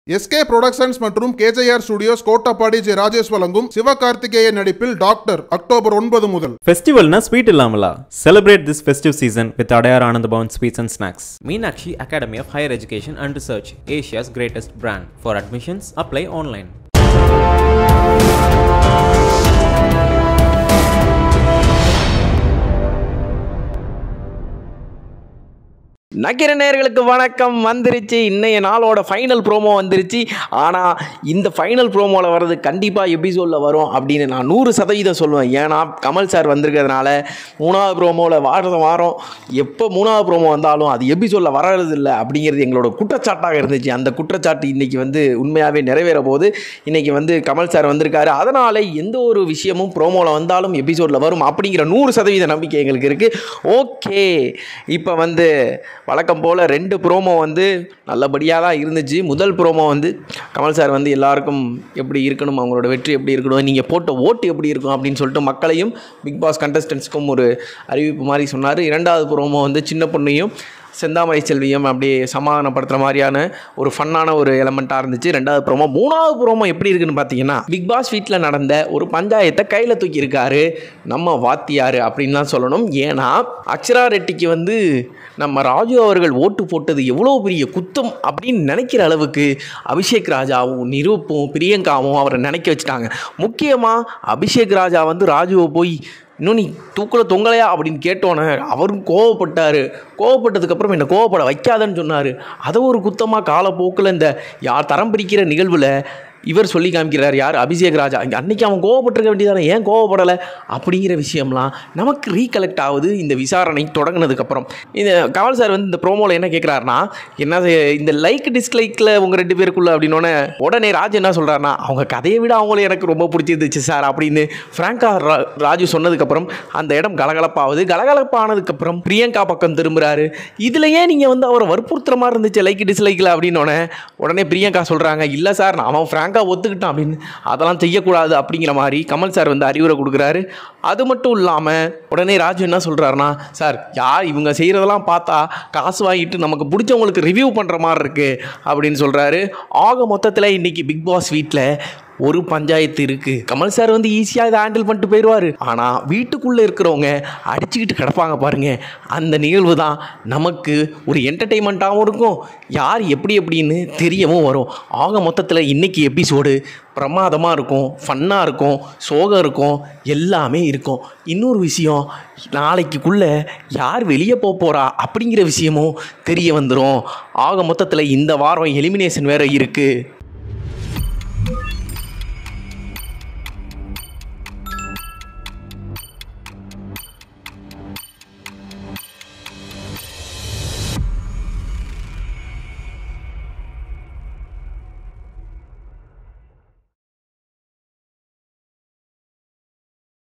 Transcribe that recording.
SK productions மற்றும் KJR studios Kottapadi J Rajesh வழங்கும் சிவகார்த்திகேயன் நடிப்பில் டாக்டர் அக்டோபர் ஒன்பது முதல் ஃபெஸ்டிவல்னா ஸ்வீட் இல்லாமலா celebrate this festive season with Adyar Anand Bhavan sweets and snacks Meenakshi Academy of Higher Education and Research, Asia's greatest brand. For admissions, apply online. நக்கிர நேயர்களுக்கு வணக்கம் வந்துருச்சு இன்னைய நாளோட ஃபைனல் ப்ரோமோ வந்துருச்சு ஆனால் இந்த ஃபைனல் ப்ரோமோவில் வர்றது கண்டிப்பாக எபிசோடில் வரும் அப்படின்னு நான் நூறு சதவீதம் சொல்லுவேன் ஏன்னா கமல் சார் வந்திருக்கிறதுனால மூணாவது ப்ரோமோவில் வாரம் வாரம் எப்போ மூணாவது ப்ரோமோ வந்தாலும் அது எபிசோடில் வர்றது இல்லை அப்படிங்கிறது எங்களோட குற்றச்சாட்டாக இருந்துச்சு அந்த குற்றச்சாட்டு இன்றைக்கி வந்து உண்மையாகவே நிறைவேற போது இன்றைக்கி வந்து கமல் சார் வந்திருக்காரு அதனால் எந்த ஒரு விஷயமும் ப்ரோமோவில் வந்தாலும் எபிசோடில் வரும் அப்படிங்கிற நூறு சதவீத நம்பிக்கை எங்களுக்கு இருக்குது ஓகே இப்போ வந்து வழக்கம் போல் ரெண்டு ப்ரோமோ வந்து நல்லபடியாக தான் இருந்துச்சு முதல் ப்ரோமோ வந்து கமல் சார் வந்து எல்லாருக்கும் எப்படி இருக்கணும் அவங்களோட வெற்றி எப்படி இருக்கணும் நீங்கள் போட்ட ஓட்டு எப்படி இருக்கும் அப்படின்னு சொல்லிட்டு மக்களையும் பிக் பாஸ் கண்டஸ்டன்ஸ்க்கும் ஒரு அறிவிப்பு மாதிரி சொன்னார் இரண்டாவது ப்ரோமோ வந்து சின்ன பொண்ணையும் செந்தாமரை செல்வியும் அப்படியே சமாதானப்படுத்துகிற மாதிரியான ஒரு ஃபன்னான ஒரு எலமெண்ட்டாக இருந்துச்சு ரெண்டாவது ப்ரோமோ மூணாவது ப்ரோமோ எப்படி இருக்குன்னு பார்த்தீங்கன்னா பிக் பாஸ் வீட்டில் நடந்த ஒரு பஞ்சாயத்தை கையில் தூக்கியிருக்காரு நம்ம வாத்தியார் அப்படின்லாம் சொல்லணும் ஏன்னா அக்ஷரா ரெட்டிக்கு வந்து நம்ம ராஜு அவர்கள் ஓட்டு போட்டது எவ்வளோ பெரிய குத்தம் அப்படின்னு நினைக்கிற அளவுக்கு அபிஷேக் ராஜாவும் நிரூப்பும் பிரியங்காவும் அவரை நினைக்க வச்சுட்டாங்க முக்கியமாக அபிஷேக் ராஜா வந்து ராஜுவை போய் இன்னும் நீ தூக்கில் தொங்கலையா அப்படின்னு கேட்டோன்னே அவரும் கோவப்பட்டார் கோவப்பட்டதுக்கப்புறம் என்னை கோவப்பட வைக்காதன்னு சொன்னார் அதை ஒரு குத்தமாக காலப்போக்கில் இந்த யார் தரம் பிரிக்கிற நிகழ்வில் இவர் சொல்லி காமிக்கிறார் யார் அபிஷேக் ராஜா இங்க அன்னைக்கு அவன் கோவப்பட்டிருக்க வேண்டியதானே ஏன் கோவப்படலை அப்படிங்கிற விஷயம்லாம் நமக்கு ரீகலெக்ட் ஆகுது இந்த விசாரணை தொடங்கினதுக்கப்புறம் இந்த கமல் சார் வந்து இந்த ப்ரோமோவில் என்ன கேட்குறாருனா என்ன செய்- இந்த லைக் டிஸ்லைக்கில் உங்கள் ரெண்டு பேருக்குள்ள அப்படின்னோடனே உடனே ராஜ் என்ன சொல்கிறாருன்னா அவங்க கதையை விட அவங்கள எனக்கு ரொம்ப பிடிச்சிருந்துச்சு சார் அப்படின்னு ஃப்ராங்கா ரா- ராஜு சொன்னதுக்கப்புறம் அந்த இடம் கலகலப்பாகுது கலகலப்பானதுக்கப்புறம் பிரியங்கா பக்கம் திரும்புகிறாரு இதில் ஏன் நீங்கள் வந்து அவரை வற்புறுத்துற மாதிரி இருந்துச்சு லைக் டிஸ்லைக்கில் அப்படின்னோடனே உடனே பிரியங்கா சொல்கிறாங்க இல்லை சார் நான் அவன் ஃப்ராங்காக ஒத்துக்கிட்டான் அப்படின்னு அதெல்லாம் செய்யக்கூடாது அப்படிங்கிற மாதிரி கமல் சார் வந்து அறிவுரை கொடுக்குறாரு அது மட்டும் இல்லாமல் உடனே ராஜு என்ன சொல்கிறாருன்னா சார் யார் இவங்க செய்கிறதெல்லாம் பார்த்தா காசு வாங்கிட்டு நமக்கு பிடிச்சவங்களுக்கு ரிவ்யூ பண்ணுற மாதிரி இருக்குது அப்படின்னு சொல்கிறாரு ஆக மொத்தத்தில் இன்றைக்கி பிக் பாஸ் வீட்டில் ஒரு பஞ்சாயத்து இருக்குது கமல் சார் வந்து ஈஸியாக இதை ஹேண்டில் பண்ணிட்டு போயிடுவார் ஆனால் வீட்டுக்குள்ளே இருக்கிறவங்க அடிச்சுக்கிட்டு கிடப்பாங்க பாருங்க அந்த நிகழ்வு தான் நமக்கு ஒரு என்டர்டெயின்மெண்ட்டாகவும் இருக்கும் யார் எப்படி எப்படின்னு தெரியவும் வரும் ஆக மொத்தத்தில் இன்னைக்கு எபிசோடு பிரமாதமாக இருக்கும் ஃபன்னாக இருக்கும் சோகம் இருக்கும் எல்லாமே இருக்கும் இன்னொரு விஷயம் நாளைக்குள்ளே யார் வெளியே போக போகிறா அப்படிங்கிற விஷயமும் தெரிய வந்துடும் ஆக மொத்தத்தில் இந்த வாரம் எலிமினேஷன் வேறு இருக்குது